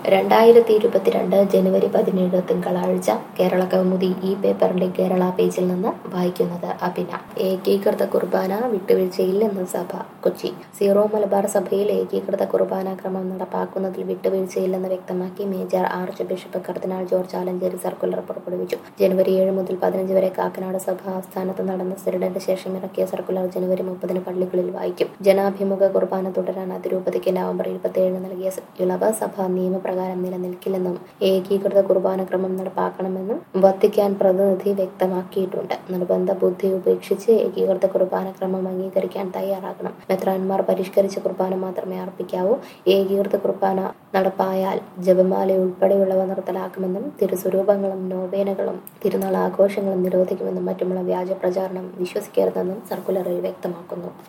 രണ്ടായിരത്തി ഇരുപത്തിരണ്ട് ജനുവരി പതിനേഴ് തിങ്കളാഴ്ച കേരള കൗമുദി ഈ പേപ്പറിന്റെ കേരള പേജിൽ നിന്ന് വായിക്കുന്നത് അഭിന ഏകീകൃത കുർബാന വിട്ടുവീഴ്ചയില്ലെന്ന് സഭ കൊച്ചി സീറോ മലബാർ സഭയിൽ ഏകീകൃത കുർബാന ക്രമം നടപ്പാക്കുന്നതിൽ വിട്ടുവീഴ്ചയില്ലെന്ന് വ്യക്തമാക്കി major archbishop cardinal George Alencherry circular പുറപ്പെടുവിച്ചു ജനുവരി ഏഴ് മുതൽ പതിനഞ്ച് വരെ കാക്കനാട് സഭ ആസ്ഥാനത്ത് നടന്ന സിറിഡന്റ് ശേഷം ഇറക്കിയ സർക്കുലർ ജനുവരി മുപ്പതിന് പള്ളികളിൽ വായിക്കും ജനാഭിമുഖ കുർബാന തുടരാൻ അതിരൂപതയ്ക്ക് നവംബർ ഇരുപത്തിയേഴ് നൽകിയ ഇളവ് സഭ നിയമപ്രകാരം നിലനിൽക്കില്ലെന്നും ഏകീകൃത കുർബാന ക്രമം നടപ്പാക്കണമെന്നും വത്തിക്കാൻ പ്രതിനിധി വ്യക്തമാക്കിയിട്ടുണ്ട് നിർബന്ധ ബുദ്ധി ഉപേക്ഷിച്ച് ഏകീകൃത കുർബാന ക്രമം അംഗീകരിക്കാൻ തയ്യാറാകണം മെത്രാൻമാർ പരിഷ്കരിച്ച കുർബാന മാത്രമേ അർപ്പിക്കാവൂ ഏകീകൃത കുർബാന നടപ്പായാൽ ജപമാല ഉൾപ്പെടെയുള്ളവ നിർത്തലാക്കുമെന്നും തിരുസ്വരൂപങ്ങളും നോവേനകളും തിരുനാൾ ആഘോഷങ്ങളും നിരോധിക്കുമെന്നും മറ്റുമുള്ള വ്യാജ പ്രചാരണം വിശ്വസിക്കരുതെന്നും സർക്കുലറിൽ വ്യക്തമാക്കുന്നു